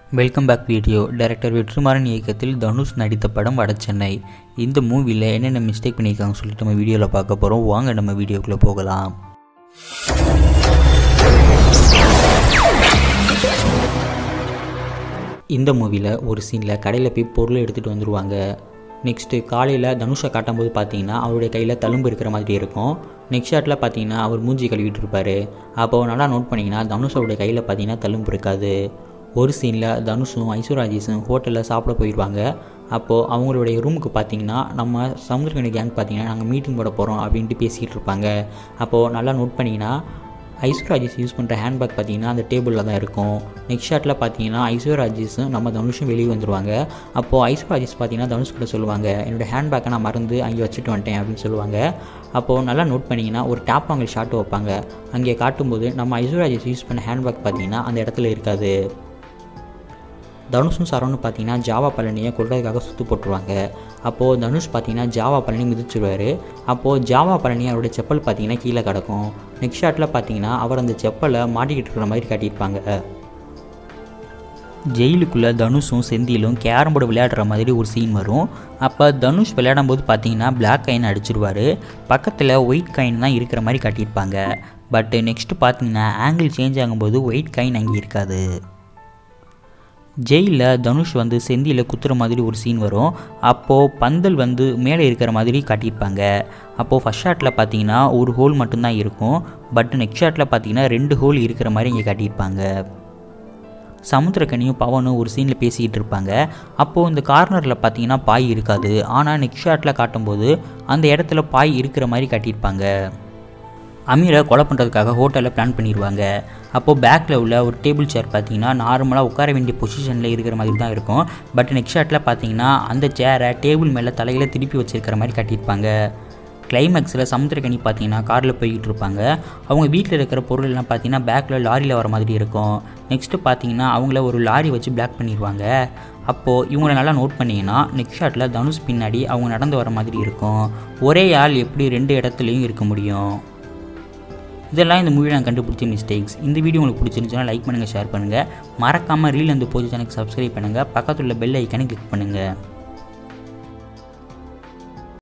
welcome back video director Vetrimaaran இயக்கத்தில் தனுஷ் நடித்த படம் வடசென்னை இந்த மூவியில் என்னென்ன மிஸ்டேக் பண்ணியிருக்காங்க சொல்லிட்டு நம்ம வீடியோவில் பார்க்க போகிறோம் வாங்க நம்ம வீடியோக்குள்ளே போகலாம் இந்த மூவியில் ஒரு சீனில் கடையில் போய் பொருள் எடுத்துகிட்டு வந்துடுவாங்க நெக்ஸ்ட்டு காலையில் தனுஷை காட்டும்போது பார்த்தீங்கன்னா அவருடைய கையில் தழும்பு இருக்கிற மாதிரி இருக்கும் நெக்ஸ்ட் ஷாட்டில் பார்த்தீங்கன்னா அவர் மூஞ்சி கழுவிட்டு இருப்பார் அப்போ நல்லா நோட் பண்ணிங்கன்னா தனுஷோடைய கையில் பார்த்தீங்கன்னா தழும்பு இருக்காது ஒரு சீனில் தனுஷும் ஐஸ்வர்ராஜேஷும் ஹோட்டலில் சாப்பிட போயிடுவாங்க அப்போது அவங்களுடைய ரூமுக்கு பார்த்தீங்கன்னா நம்ம சமுத்திரகனி கேங் பார்த்தீங்கன்னா நாங்கள் மீட்டிங் போட போகிறோம் அப்படின்ட்டு பேசிகிட்டு இருப்பாங்க அப்போது நல்லா நோட் பண்ணிங்கன்னா ஐஸ்வர்ராஜேஷ் யூஸ் பண்ணுற ஹேண்ட்பேக் பார்த்தீங்கன்னா அந்த டேபிளில் தான் இருக்கும் நெக்ஸ்ட் ஷாட்டில் பார்த்தீங்கன்னா ஐஸ்வர்ராஜேஷும் நம்ம தனுஷும் வெளியே வந்துடுவாங்க அப்போது ஐஸ்வர்ராஜேஷ் பார்த்தீங்கன்னா தனுஷ் கிட்ட சொல்லுவாங்க என்னோடய ஹேண்ட்பேக்கை நான் மறந்து அங்கே வச்சுட்டு வந்துட்டேன் அப்படின்னு சொல்லுவாங்க அப்போது நல்லா நோட் பண்ணிங்கன்னா ஒரு டேப் அவங்க ஷாட் வைப்பாங்க அங்கே காட்டும்போது நம்ம ஐஸ்வர்ராஜேஷ் யூஸ் பண்ண ஹேண்ட்பேக் பார்த்தீங்கன்னா அந்த இடத்துல இருக்காது தனுஷும் சரவணும் பார்த்தீங்கன்னா ஜாவா பழனியை கொள்றதுக்காக சுற்று போட்டுருவாங்க அப்போது தனுஷ் பார்த்தீங்கன்னா ஜாவா பழனி மிதிச்சிருவார் அப்போது ஜாவா பழனி அவருடைய செப்பல் பார்த்தீங்கன்னா கீழே கிடக்கும் நெக்ஸ்ட் ஷாட்டில் பார்த்தீங்கன்னா அவர் அந்த செப்பலை மாட்டிக்கிட்டு இருக்கிற மாதிரி காட்டியிருப்பாங்க ஜெயிலுக்குள்ளே தனுஷும் செந்திலும் கேரம் போர்டு விளையாடுற மாதிரி ஒரு சீன் வரும் அப்போ தனுஷ் விளையாடும்போது பார்த்தீங்கன்னா பிளாக் காயின் அடிச்சிருவார் பக்கத்தில் ஒயிட் காயின் தான் இருக்கிற மாதிரி காட்டியிருப்பாங்க பட் நெக்ஸ்ட்டு பார்த்தீங்கன்னா ஆங்கிள் சேஞ்ச் ஆகும்போது ஒயிட் காயின் அங்கே இருக்காது ஜெயிலில் தனுஷ் வந்து செந்தியில் குத்துற மாதிரி ஒரு சீன் வரும் அப்போது பந்தல் வந்து மேலே இருக்கிற மாதிரி காட்டியிருப்பாங்க அப்போது ஃபஸ்ட் ஷாட்டில் பார்த்தீங்கன்னா ஒரு ஹோல் மட்டும்தான் இருக்கும் பட் நெக்ஸ்ட் ஷாட்டில் பார்த்தீங்கன்னா ரெண்டு ஹோல் இருக்கிற மாதிரி இங்கே காட்டியிருப்பாங்க சமுத்திரக்கனியும் பவனும் ஒரு சீனில் பேசிக்கிட்டு இருப்பாங்க அப்போது இந்த கார்னரில் பார்த்தீங்கன்னா பாய் இருக்காது ஆனால் நெக்ஸ்ட் ஷாட்டில் காட்டும்போது அந்த இடத்துல பாய் இருக்கிற மாதிரி காட்டியிருப்பாங்க அமீரை கொலை பண்ணுறதுக்காக ஹோட்டலில் பிளான் பண்ணிடுவாங்க அப்போது பேக்கில் உள்ள ஒரு டேபிள் சேர் பார்த்தீங்கன்னா நார்மலாக உட்கார வேண்டிய பொசிஷனில் இருக்கிற மாதிரி தான் இருக்கும் பட் நெக்ஸ்ட் ஷாட்டில் பார்த்தீங்கன்னா அந்த சேரை டேபிள் மேலே தலையில் திருப்பி வச்சிருக்கிற மாதிரி காட்டியிருப்பாங்க கிளைமேக்ஸில் சமுத்திரக்கனி பார்த்தீங்கன்னா காரில் போய்கிட்டு இருப்பாங்க அவங்க வீட்டில் இருக்கிற பொருள் எல்லாம் பார்த்தீங்கன்னா பேக்கில் லாரியில் வர மாதிரி இருக்கும் நெக்ஸ்ட்டு பார்த்தீங்கன்னா அவங்கள ஒரு லாரி வச்சு பிளாக் பண்ணிடுவாங்க அப்போது இவங்களை நல்லா நோட் பண்ணிங்கன்னா நெக்ஸ்ட் ஷாட்டில் தனுஷ் பின்னாடி அவங்க நடந்து வர மாதிரி இருக்கும் ஒரே ஆள் எப்படி ரெண்டு இடத்துலையும் இருக்க முடியும் இதெல்லாம் இந்த மூவியில் நான் கண்டுபிடிச்ச மிஸ்டேக்ஸ் இந்த வீடியோ உங்களுக்கு பிடிச்சிருந்துச்சுன்னா லைக் பண்ணுங்கள் ஷேர் பண்ணுங்கள் மறக்காமல் ரீல் அந்த போச்சு சேனலுக்கு சப்ஸ்கிரைப் பண்ணுங்கள் பக்கத்தில் உள்ள பெல் ஐக்கானை கிளிக் பண்ணுங்கள்